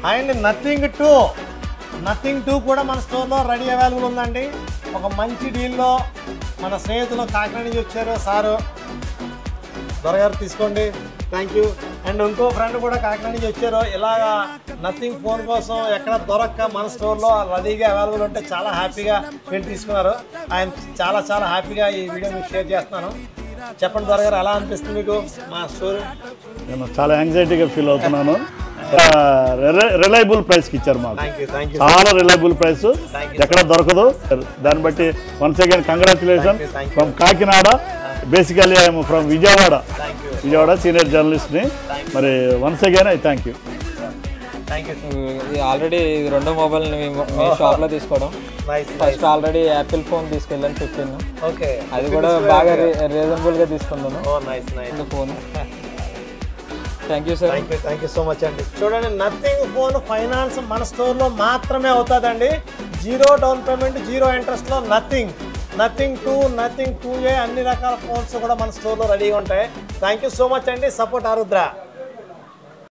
And nothing two nothing to కూడా మన స్టోర్లో రెడీ అవైలబుల్ ఉందండి ఒక మంచి డీల్లో మన స్నేహితులు కాకినాడ నుంచి వచ్చారు సారు దొరగారు తీసుకోండి థ్యాంక్ యూ అండ్ ఇంకో ఫ్రెండ్ కూడా కాకినాడ నుంచి వచ్చారు ఇలాగా నథింగ్ ఫోన్ కోసం ఎక్కడ దొరక్క మన స్టోర్లో రెడీగా అవైలబుల్ ఉంటే చాలా హ్యాపీగా మీరు తీసుకున్నారు ఆయన చాలా చాలా హ్యాపీగా ఈ వీడియో మీకు షేర్ చేస్తున్నాను చెప్పండి దొరగారు ఎలా అనిపిస్తుంది మీకు మా స్టోర్ నేను చాలా యాంగ్జైటీగా ఫీల్ అవుతున్నాను రిలయబుల్ ప్రైస్కి ఇచ్చారు మాకు థ్యాంక్ యూ థ్యాంక్ యూ చాలా రిలయబుల్ ప్రైస్ Thank you, ఎక్కడ దొరకదు దాన్ని బట్టి once again congratulation Thank you, thank you. From Kakinada basically I'm from Vijayawada thank you Vijayawada senior జర్నలిస్ట్ని Thank you. మరి once again I thank you thank you ఇది already ఇది రెండో మొబైల్ మీ షాప్లో తీసుకోవడం nice first already Apple phone తీసుకెళ్ళాను ఫిఫ్టీన్ ఓకే అది కూడా బాగా రీజనబుల్గా తీసుకున్నాను ఓ నైస్ నైస్ இந்த phone thank you sir thank you thank you so much అండి చూడండి నథింగ్ ఫోన్ ఫైనాన్స్ మన స్టోర్లో మాత్రమే అవుతుందండి జీరో డౌన్ పేమెంట్ జీరో ఇంట్రెస్ట్లో nothing nothing two nothing two ఏ అన్ని రకాల ఫోన్స్ కూడా మన స్టోర్లో రెడీగా ఉంటాయి థ్యాంక్ యూ సో మచ్ అండి సపోర్ట్ ఆరుద్ర